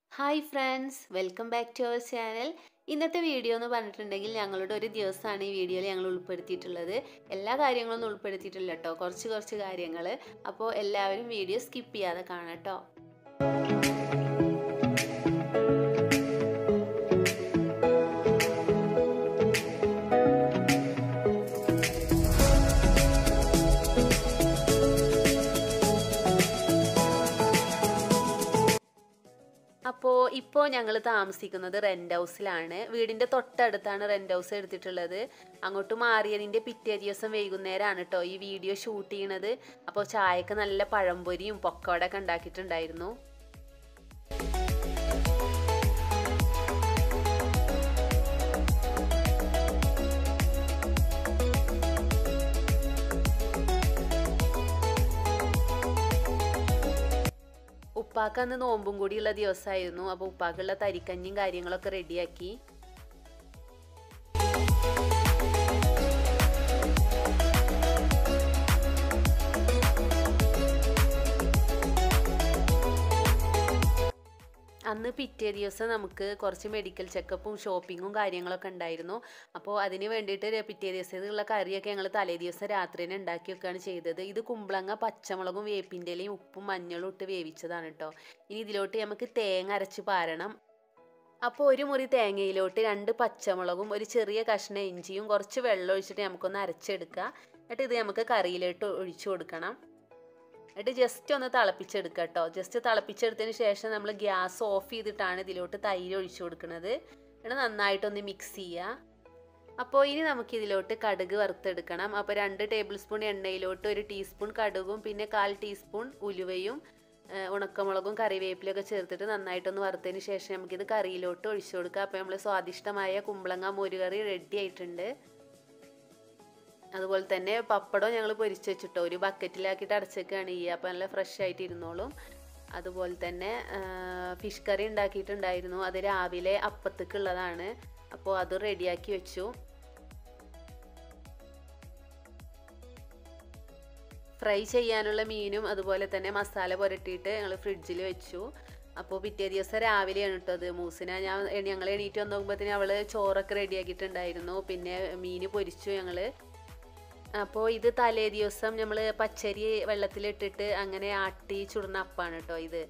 hi friends welcome back to our channel ഇന്നത്തെ video എന്ന് പറഞ്ഞിട്ടുണ്ടെങ്കിൽ ഞങ്ങളുടെ ഒരു ദിവസമാണ് ഈ വീഡിയോയിൽ ഞങ്ങൾ ഉൾപ്പെടുത്തിയിട്ടുള്ളത് എല്ലാ കാര്യങ്ങളൊന്നും ഉൾപ്പെടുത്തിയിട്ടില്ല കേട്ടോ കുറച്ച് കുറച്ച് കാര്യങ്ങൾ അപ്പോൾ എല്ലാവരും വീഡിയോ സ്കിപ്പ് ചെയ്യാതെ കാണാം കേട്ടോ അപ്പോൾ ഇപ്പോൾ ഞങ്ങൾ താമസിക്കുന്നത് റെൻ്റ് ഹൗസിലാണ് വീടിൻ്റെ തൊട്ടടുത്താണ് റെൻ്റ് ഹൗസ് എടുത്തിട്ടുള്ളത് അങ്ങോട്ട് മാറിയതിൻ്റെ പിറ്റേ ദിവസം വൈകുന്നേരമാണ് കേട്ടോ ഈ വീഡിയോ ഷൂട്ട് ചെയ്യണത് അപ്പോൾ ചായക്ക് നല്ല പഴംപൊരിയും പൊക്കവടൊക്കെ ഉണ്ടാക്കിയിട്ടുണ്ടായിരുന്നു ഉപ്പാക്ക് അന്ന് നോമ്പും കൂടിയുള്ള ദിവസമായിരുന്നു അപ്പോൾ ഉപ്പാക്കുള്ള തരിക്കഞ്ഞിയും കാര്യങ്ങളൊക്കെ റെഡിയാക്കി അന്ന് പിറ്റേ ദിവസം നമുക്ക് കുറച്ച് മെഡിക്കൽ ചെക്കപ്പും ഷോപ്പിങ്ങും കാര്യങ്ങളൊക്കെ ഉണ്ടായിരുന്നു അപ്പോൾ അതിന് വേണ്ടിയിട്ട് പിറ്റേ ദിവസത്തേക്കുള്ള കറിയൊക്കെ ഞങ്ങൾ തലേ ദിവസം രാത്രി തന്നെ ഉണ്ടാക്കി വെക്കുകയാണ് ചെയ്തത് ഇത് കുമ്പളങ്ങ പച്ചമുളകും വേപ്പിൻ്റെ ഇലയും ഉപ്പും മഞ്ഞളും ഇട്ട് വേവിച്ചതാണ് കേട്ടോ ഇനി ഇതിലോട്ട് നമുക്ക് തേങ്ങ അരച്ച് പാരണം അപ്പോൾ ഒരു മുറി തേങ്ങയിലോട്ട് രണ്ട് പച്ചമുളകും ഒരു ചെറിയ കഷ്ണം ഇഞ്ചിയും കുറച്ച് വെള്ളം ഒഴിച്ചിട്ട് നമുക്കൊന്ന് അരച്ചെടുക്കുക എന്നിട്ട് ഇത് നമുക്ക് കറിയിലോട്ട് ഒഴിച്ചു കൊടുക്കണം എന്നിട്ട് ജസ്റ്റ് ഒന്ന് തിളപ്പിച്ചെടുക്കുക കേട്ടോ ജസ്റ്റ് തിളപ്പിച്ചെടുത്തതിന് ശേഷം നമ്മൾ ഗ്യാസ് ഓഫ് ചെയ്തിട്ടാണ് ഇതിലോട്ട് തൈര് ഒഴിച്ചു കൊടുക്കുന്നത് എന്നിട്ട് നന്നായിട്ടൊന്ന് മിക്സ് ചെയ്യുക അപ്പോൾ ഇനി നമുക്ക് ഇതിലോട്ട് കടുക് വറുത്തെടുക്കണം അപ്പോൾ രണ്ട് ടേബിൾ സ്പൂൺ എണ്ണയിലോട്ട് ഒരു ടീസ്പൂൺ കടുകും പിന്നെ കാൽ ടീസ്പൂൺ ഉലുവയും ഉണക്കമുളകും കറിവേപ്പിലൊക്കെ ചേർത്തിട്ട് നന്നായിട്ടൊന്ന് വറുത്തതിന് ശേഷം നമുക്കിത് കറിയിലോട്ട് ഒഴിച്ചു കൊടുക്കുക അപ്പോൾ നമ്മൾ സ്വാദിഷ്ടമായ കുമ്പളങ്ങ മോരുകറി റെഡി ആയിട്ടുണ്ട് അതുപോലെ തന്നെ പപ്പടം ഞങ്ങൾ പൊരിച്ച് വെച്ചിട്ടോ ഒരു ബക്കറ്റിലാക്കിയിട്ട് അടച്ചേക്കാണ് ചെയ്യുക അപ്പോൾ നല്ല ഫ്രഷ് ആയിട്ട് ഇരുന്നോളും അതുപോലെ തന്നെ ഫിഷ് കറി ഉണ്ടാക്കിയിട്ടുണ്ടായിരുന്നു അത് രാവിലെ അപ്പത്തേക്കുള്ളതാണ് അപ്പോൾ അത് റെഡിയാക്കി വെച്ചു ഫ്രൈ ചെയ്യാനുള്ള മീനും അതുപോലെ തന്നെ മസാല പുരട്ടിയിട്ട് ഞങ്ങൾ ഫ്രിഡ്ജിൽ വെച്ചു അപ്പോൾ പിറ്റേ ദിവസം രാവിലെയാണ് കേട്ടോ അത് മൂസിന ഞാൻ ഞങ്ങൾ എണീറ്റ് വന്ന് നോക്കുമ്പോഴത്തേന് അവൾ ചോറൊക്കെ റെഡിയാക്കിയിട്ടുണ്ടായിരുന്നു പിന്നെ മീൻ പൊരിച്ചു ഞങ്ങൾ അപ്പോൾ ഇത് തലേ ദിവസം നമ്മൾ പച്ചരി വെള്ളത്തിലിട്ടിട്ട് അങ്ങനെ ആട്ടി ചുടുന്ന അപ്പാണ് കേട്ടോ ഇത്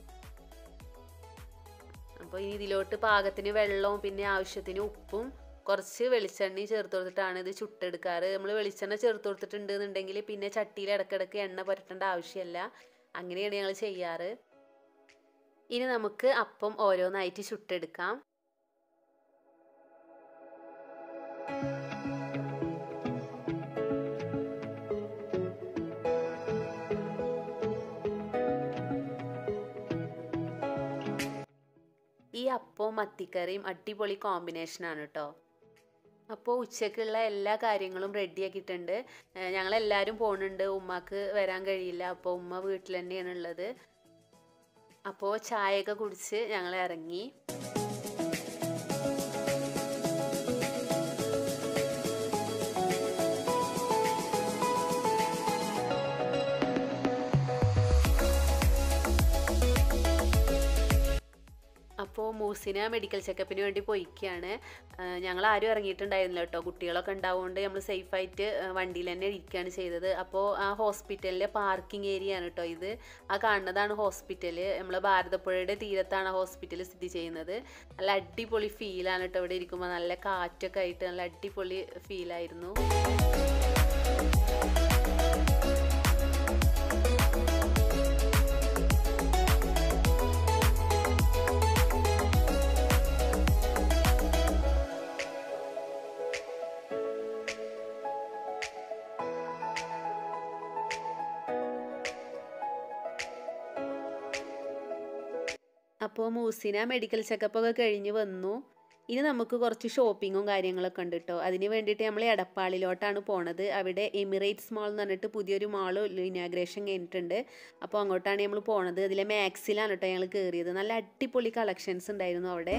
അപ്പോൾ ഇനി ഇതിലോട്ട് പാകത്തിന് വെള്ളവും പിന്നെ ആവശ്യത്തിന് ഉപ്പും കുറച്ച് വെളിച്ചെണ്ണ ചേർത്ത് കൊടുത്തിട്ടാണ് ഇത് ചുട്ടെടുക്കാറ് നമ്മൾ വെളിച്ചെണ്ണ ചേർത്ത് കൊടുത്തിട്ടുണ്ട് എന്നുണ്ടെങ്കിൽ പിന്നെ ചട്ടിയിൽ ഇടക്കിടക്ക് എണ്ണ പുരട്ടേണ്ട ആവശ്യമില്ല അങ്ങനെയാണ് ഞങ്ങൾ ചെയ്യാറ് ഇനി നമുക്ക് അപ്പം ഓരോന്നായിട്ട് ചുട്ടെടുക്കാം ഈ അപ്പവും മത്തിക്കറിയും അടിപൊളി കോമ്പിനേഷനാണ് കേട്ടോ അപ്പോൾ ഉച്ചക്കുള്ള എല്ലാ കാര്യങ്ങളും റെഡിയാക്കിയിട്ടുണ്ട് ഞങ്ങളെല്ലാവരും പോകുന്നുണ്ട് ഉമ്മാക്ക് വരാൻ കഴിയില്ല അപ്പോൾ ഉമ്മ വീട്ടിൽ തന്നെയാണ് ഉള്ളത് അപ്പോൾ ചായയൊക്കെ കുടിച്ച് ഞങ്ങൾ ഇറങ്ങി അപ്പോൾ മൂസിന മെഡിക്കൽ ചെക്കപ്പിന് വേണ്ടി പോയിക്കുകയാണ് ഞങ്ങൾ ആരും ഇറങ്ങിയിട്ടുണ്ടായിരുന്നില്ല കേട്ടോ കുട്ടികളൊക്കെ ഉണ്ടാവുകൊണ്ട് നമ്മൾ സേഫായിട്ട് വണ്ടിയിൽ തന്നെ ഇരിക്കുകയാണ് ചെയ്തത് അപ്പോൾ ആ ഹോസ്പിറ്റലിലെ പാർക്കിംഗ് ഏരിയ ആണ് കേട്ടോ ഇത് ആ കാണുന്നതാണ് ഹോസ്പിറ്റൽ നമ്മൾ ഭാരതപ്പുഴയുടെ തീരത്താണ് ഹോസ്പിറ്റൽ സ്ഥിതി ചെയ്യുന്നത് നല്ല അടിപൊളി ഫീലാണ് കേട്ടോ ഇവിടെ ഇരിക്കുമ്പോൾ നല്ല കാറ്റൊക്കെ ആയിട്ട് നല്ല അടിപൊളി ഫീലായിരുന്നു അപ്പോൾ മൂസിന മെഡിക്കൽ ചെക്കപ്പൊക്കെ കഴിഞ്ഞ് വന്നു ഇനി നമുക്ക് കുറച്ച് ഷോപ്പിങ്ങും കാര്യങ്ങളൊക്കെ ഉണ്ട് കേട്ടോ അതിന് വേണ്ടിയിട്ട് നമ്മൾ എടപ്പാളിലോട്ടാണ് പോണത് അവിടെ എമിറേറ്റ്സ് മാൾ എന്ന് പറഞ്ഞിട്ട് പുതിയൊരു മാള് ഇനാഗ്രേഷൻ കഴിഞ്ഞിട്ടുണ്ട് അപ്പോൾ അങ്ങോട്ടാണ് നമ്മൾ പോണത് അതിലെ മാക്സിലാണ് കേട്ടോ ഞങ്ങൾ കയറിയത് നല്ല അടിപൊളി കളക്ഷൻസ് ഉണ്ടായിരുന്നു അവിടെ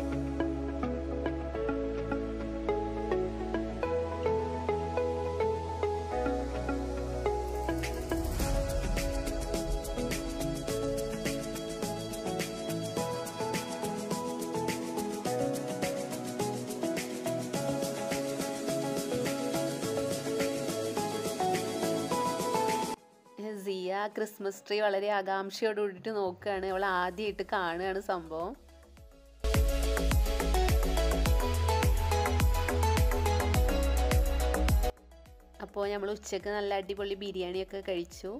ക്രിസ്മസ് ട്രീ വളരെ ആകാംക്ഷയോട് കൂടിയിട്ട് നോക്കുകയാണ് അവൾ ആദ്യമായിട്ട് കാണുകയാണ് സംഭവം അപ്പോൾ നമ്മൾ ഉച്ചക്ക് നല്ല അടിപൊളി ബിരിയാണിയൊക്കെ കഴിച്ചു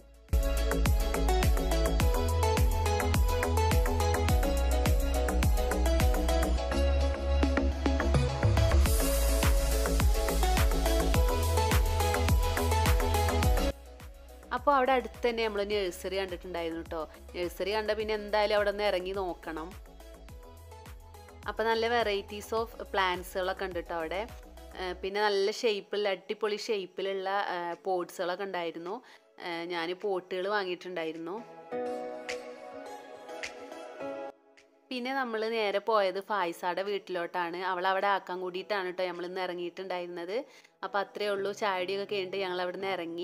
അപ്പോൾ അവിടെ അടുത്ത് തന്നെ നമ്മൾ നഴ്സറി കണ്ടിട്ടുണ്ടായിരുന്നു കേട്ടോ നഴ്സറി കണ്ട പിന്നെ എന്തായാലും അവിടെ നിന്ന് ഇറങ്ങി നോക്കണം അപ്പോൾ നല്ല വെറൈറ്റീസ് ഓഫ് പ്ലാന്റ്സുകളൊക്കെ ഉണ്ട് കേട്ടോ അവിടെ ഏഹ് പിന്നെ നല്ല ഷേപ്പിൽ അടിപൊളി ഷേപ്പിലുള്ള പോട്ട്സുകളൊക്കെ ഉണ്ടായിരുന്നു ഞാൻ പോട്ടുകൾ വാങ്ങിയിട്ടുണ്ടായിരുന്നു പിന്നെ നമ്മൾ നേരെ പോയത് ഫായിസാടെ വീട്ടിലോട്ടാണ് അവൾ അവിടെ ആക്കാൻ കൂടിയിട്ടാണ് കേട്ടോ നമ്മൾ ഇന്ന് ഇറങ്ങിയിട്ടുണ്ടായിരുന്നത് അപ്പോൾ അത്രയേ ഉള്ളൂ ചായടിയൊക്കെ കഴിഞ്ഞിട്ട് ഞങ്ങൾ അവിടെ നിന്ന് ഇറങ്ങി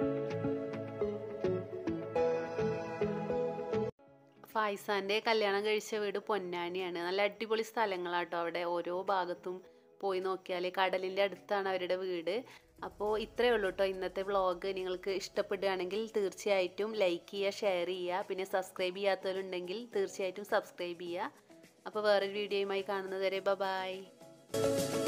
ഫായിസാൻ്റെ കല്യാണം കഴിച്ച വീട് പൊന്നാനിയാണ് നല്ല അടിപൊളി സ്ഥലങ്ങളാട്ടോ അവിടെ ഓരോ ഭാഗത്തും പോയി നോക്കിയാൽ കടലിൻ്റെ അടുത്താണ് അവരുടെ വീട് അപ്പോൾ ഇത്രയേ ഉള്ളൂ കേട്ടോ ഇന്നത്തെ വ്ളോഗ് നിങ്ങൾക്ക് ഇഷ്ടപ്പെടുകയാണെങ്കിൽ തീർച്ചയായിട്ടും ലൈക്ക് ചെയ്യുക ഷെയർ ചെയ്യുക പിന്നെ സബ്സ്ക്രൈബ് ചെയ്യാത്തവരുണ്ടെങ്കിൽ തീർച്ചയായിട്ടും സബ്സ്ക്രൈബ് ചെയ്യുക അപ്പോൾ വേറൊരു വീഡിയോയുമായി കാണുന്നത് വരെ ബൈ